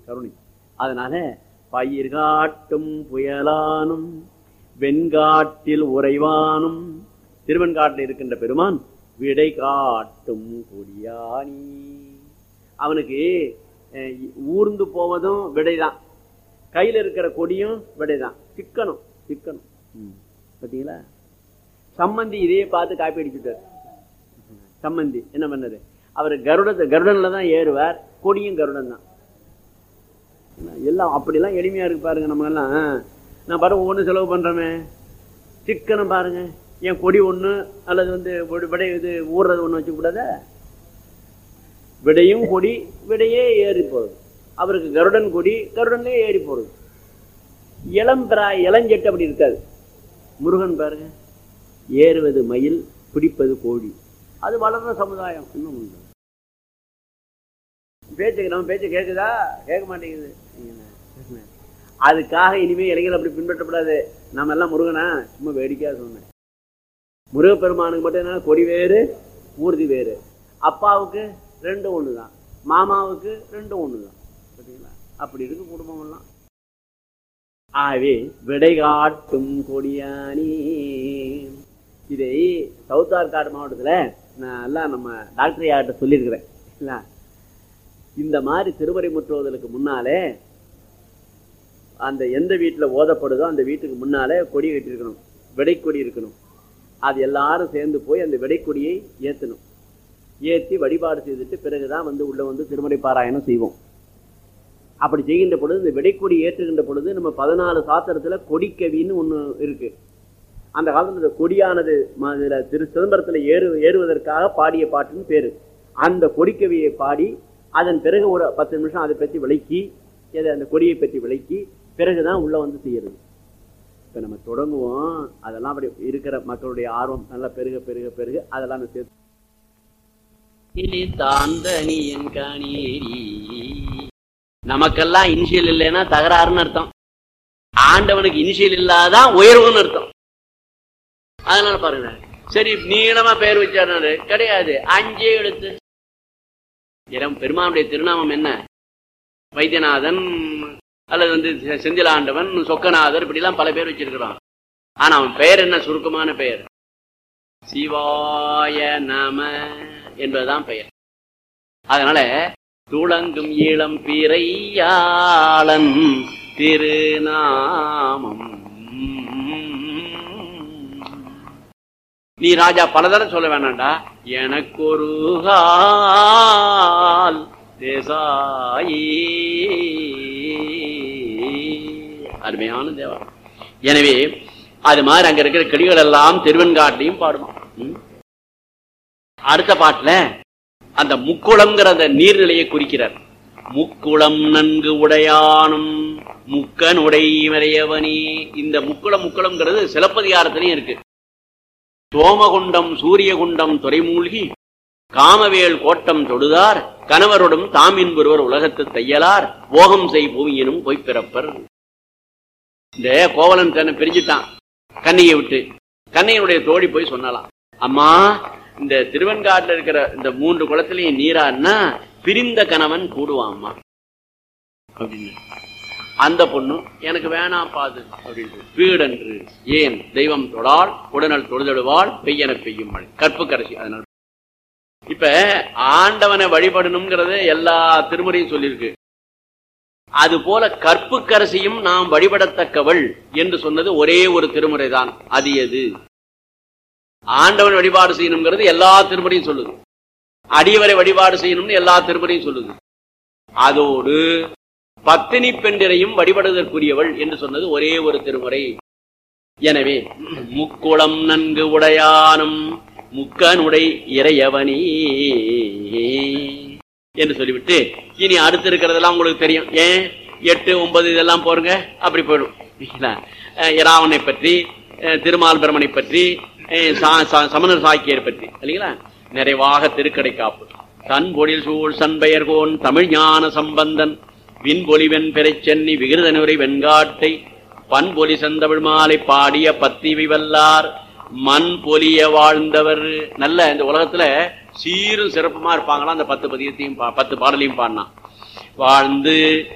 கருணை அதனால பயிர் காட்டும் புயலானும் வெண்காட்டில் உறைவானும் திருவெண்காட்டில் இருக்கின்ற பெருமான் விடை காட்டும் கொடியானி அவனுக்கு அஹ், ஊர்ந்து போவதும் விடைதான் கையில இருக்கிற கொடியும் விடைதான் சிக்கணும் சிக்கணும் ம். பாத்தீங்களா சம்மந்தி இதையே பார்த்து காப்பி அடிச்சுட்டார் சம்மந்தி என்ன பண்ணது அவர் கருடத்தை கருடன்ல தான் ஏறுவார் கொடியும் கருடன் தான் எல்லாம் அப்படிலாம் எளிமையா இருக்கு பாருங்க நம்ம எல்லாம் நான் பாருங்க ஒவ்வொன்றும் செலவு பண்றோமே சிக்கனம் பாருங்க என் கொடி ஒண்ணு அல்லது வந்து விட- விடை இது ஊறுறது ஒண்ணு வச்சுக்க கூடாதா விடையும் கொடி விடையே ஏறி போறது அவருக்கு கருடன் கொடி கருடன்லயே ஏறி போறது இளம் பிரா இளஞ்செட்டு அப்படி இருக்காது முருகன் பாருங்க ஏறுவது மயில் பிடிப்பது கோழி அது வளர்ற சமுதாயம் இன்னும் உண்டு பேச்சு நம்ம பேச்சு கேட்குதா கேட்க மாட்டேங்குது அதுக்காக இனிமே இளைஞர்கள் அப்படி பின்பற்றப்படாது நாம எல்லாம் முருகனா சும்மா வேடிக்கையா சொன்னேன் முருகப்பெருமானுக்கு மட்டும் என்ன கொடி வேறு ஊர்தி வேறு அப்பாவுக்கு ரெண்டும் ஒண்ணுதான் மாமாவுக்கு ரெண்டும் ஒண்ணுதான் பார்த்தீங்களா அப்படி இருக்கு குடும்பம் எல்லாம் ஆகவே விடை காட்டும் கொடியானி இதை சவுத்தார்காடு மாவட்டத்துல நான் எல்லாம் நம்ம டாக்டர் யார்கிட்ட சொல்லியிருக்கிறேன் இல்ல இந்த மாதிரி திருமறை முற்றுவதற்கு முன்னாலே அந்த எந்த வீட்டுல ஓதப்படுதோ அந்த வீட்டுக்கு முன்னாலே கொடி கட்டியிருக்கணும் விடைக்கொடி இருக்கணும் அது எல்லாரும் சேர்ந்து போய் அந்த விடைக்கொடியை ஏத்தணும் ஏத்தி வழிபாடு செய்துட்டு பிறகுதான் வந்து உள்ள வந்து திருமறை பாராயணம் செய்வோம் அப்படி செய்கின்ற பொழுது இந்த விடைக்கொடி ஏற்றுகின்ற பொழுது நம்ம பதினாலு சாத்திரத்துல கொடிக்கவின்னு ஒண்ணு இருக்கு அந்த காலத்துல இந்த கொடியானது ம- இதுல திரு சிதம்பரத்துல ஏறு ஏறுவதற்காக பாடிய பாட்டுன்னு பேரு அந்த கொடிக்கவியை பாடி அதன் பிறகு ஒரு பத்து நிமிஷம் அதை பற்றி விளக்கி எதை அந்த கொடியை பற்றி விளக்கி பிறகுதான் உள்ள வந்து செய்யறது இப்ப நம்ம தொடங்குவோம் அதெல்லாம் அப்படி இருக்கிற மக்களுடைய ஆர்வம் நல்லா பெருக பெருக பெருக அதெல்லாம் நம்ம சேர்த்து இனி தாந்தனியன் காணீரி நமக்கெல்லாம் இனிஷியல் இல்லைன்னா தகராறுன்னு அர்த்தம் ஆண்டவனுக்கு இனிஷியல் இல்லாதான் உயர்வுன்னு அர்த்தம் அதனால பாருங்க சரி நீளமா பெயர் வச்சாரு கிடையாது அஞ்சே எழுத்து இடம் பெருமானுடைய திருநாமம் என்ன வைத்தியநாதன் அல்லது வந்து செ- செந்திலாண்டவன் சொக்கநாதர் இப்படிலாம் பல பேர் வச்சிருக்கிறான் ஆனா அவன் பெயர் என்ன சுருக்கமான பெயர் சிவாய நம என்பதுதான் பெயர் அதனால துளங்கும் இளம் பிறையாளன் திருநாமம் நீ ராஜா பலதரம் சொல்ல வேணாம்டா எனக்கு ஒரு கால் தேசாயி அருமையான தேவா எனவே அது மாதிரி அங்க இருக்கிற கிளிகள் எல்லாம் திருவெண்காட்டையும் பாடுமா ம்? அடுத்த பாட்டுல அந்த முக்குளம்ங்கிற அந்த நீர்நிலையை குறிக்கிறார் முக்குளம் நன்கு உடையானும் முக்கன் உடைமறையவனி இந்த முக்குளம் முக்குளம்ங்கிறது சிலப்பதிகாரத்திலையும் இருக்கு சோமகுண்டம் சூரியகுண்டம் துறைமூழ்கி காமவேல் கோட்டம் தொடுதார் கணவரோடும் தாமின்பொருவர் உலகத்து தையலார் போகம் செய் பூமியினும் பொய்ப்பிறப்பர் இந்த கோவலன் தன்னை பிரிஞ்சுட்டான் கண்ணியை விட்டு கண்ணையனுடைய தோழி போய் சொன்னலாம் அம்மா இந்த திருவெண்காட்டுல இருக்கிற இந்த மூன்று குளத்திலையும் நீரான்னா பிரிந்த கணவன் கூடுவான் அம்மா அப்படின்னு அந்த பொண்ணு எனக்கு வேணாம் பாது அப்படின்ட்டு வீடன்று ஏன் தெய்வம் தொடால் உடனல் தொழுதழுவாள் பெய்யன பெய்யும் மழை கற்பு கரைசி அதனால இப்ப ஆண்டவனை வழிபடணுங்கிறது எல்லா திருமுறையும் சொல்லியிருக்கு அது போல கற்புக்கரசியும் நாம் வழிபடத்தக்கவள் என்று சொன்னது ஒரே ஒரு திருமுறை தான் அது எது ஆண்டவன் வழிபாடு செய்யணுங்கிறது எல்லா திருமுறையும் சொல்லுது அடியவரை வழிபாடு செய்யணும்னு எல்லா திருமுறையும் சொல்லுது அதோடு பத்தினி பெண்டிரையும் வழிபடுவதற்குரியவள் என்று சொன்னது ஒரே ஒரு திருமுறை எனவே முக்குளம் நன்கு உடையானும் முக்கனுடை இறையவனி என்று சொல்லிவிட்டு இனி அடுத்து இருக்கிறதெல்லாம் உங்களுக்கு தெரியும் ஏன் எட்டு ஒன்பது இதெல்லாம் போருங்க அப்படி போயிடும் இல்லைங்களா? அஹ் இராவனை பற்றி அஹ் திருமால் பிரமனை பற்றி அஹ் சா- சா- சமணர் சாக்கியர் பற்றி இல்லைங்களா நிறைவாக திருக்கடை காப்பு தன் பொழில் சூழ் சண்பெயர்கோன் தமிழ் ஞான சம்பந்தன் விண்பொலிவெண் பெறச்சென்னி விகிருதனுரை வெண்காட்டை பண்பொலி செந்தமிழ் மாலை பாடிய பத்திவி வல்லார் மண் பொலிய வாழ்ந்தவர் நல்ல இந்த உலகத்துல சீரும் சிறப்புமா இருப்பாங்களா அந்த பத்து பதியத்தையும் பா- பத்து பாடலையும் பாடினான் வாழ்ந்து